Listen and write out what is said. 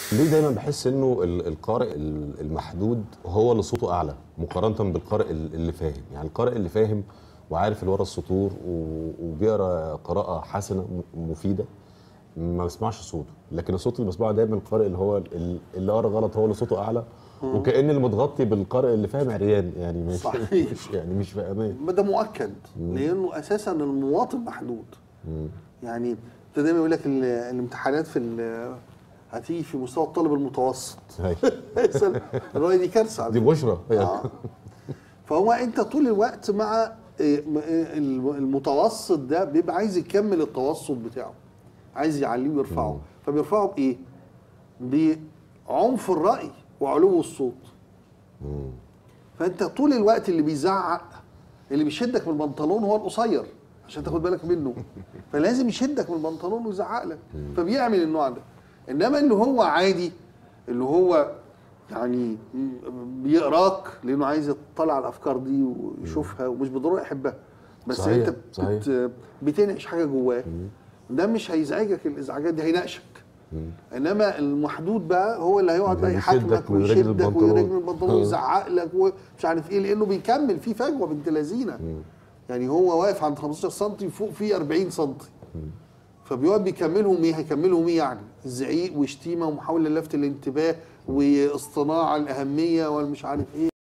ليه دايما بحس انه ال- القارئ ال- المحدود هو اللي صوته اعلى مقارنه بالقارئ ال- اللي فاهم يعني القارئ اللي فاهم وعارف اللي ورا السطور و- وبيقرا قراءه حسنه م- مفيده ما بسمعش صوته لكن الصوت اللي بسمعه دايما القارئ اللي هو ال- اللي قرا غلط هو اللي صوته اعلى وكان اللي متغطي بالقارئ اللي فاهم عريان يعني مش صحيح. مش يعني مش في امان ما ده مؤكد لانه اساسا المواطن محدود يعني انت دايما يقول لك ال- الامتحانات في ال- هتيجي في مستوى الطالب المتوسط هاي. الروايه دي كارثه على دي بشرى آه. فهو انت طول الوقت مع إيه، م- إيه، الم- المتوسط ده بيبقى عايز يكمل التوسط بتاعه عايز يعليه ويرفعه فبيرفعه بايه؟ بعنف الراي وعلو الصوت فانت طول الوقت اللي بيزعق اللي بيشدك من البنطلون هو القصير عشان تاخد بالك منه فلازم يشدك من البنطلون ويزعق لك فبيعمل النوع ده انما اللي هو عادي اللي هو يعني م- بيقراك لانه عايز يطلع على الافكار دي ويشوفها ومش بالضروره يحبها بس صحيح، انت صحيح. بت بتنعش حاجه جواه ده مش هيزعجك الازعاجات دي هيناقشك انما المحدود بقى هو اللي هيقعد بقى بيشدك يحاكمك ويرجل ويشدك البنطلون. ويرجل البنطلون آه. ويزعق لك ومش عارف ايه لانه بيكمل في فجوه بنت لذينه يعني هو واقف عند 15 سم فوق فيه 40 سم فبيقعد بيكملهم ايه هيكملهم ايه يعني الزعيق وشتيمه ومحاوله للفت الانتباه واصطناع الاهميه والمش عارف ايه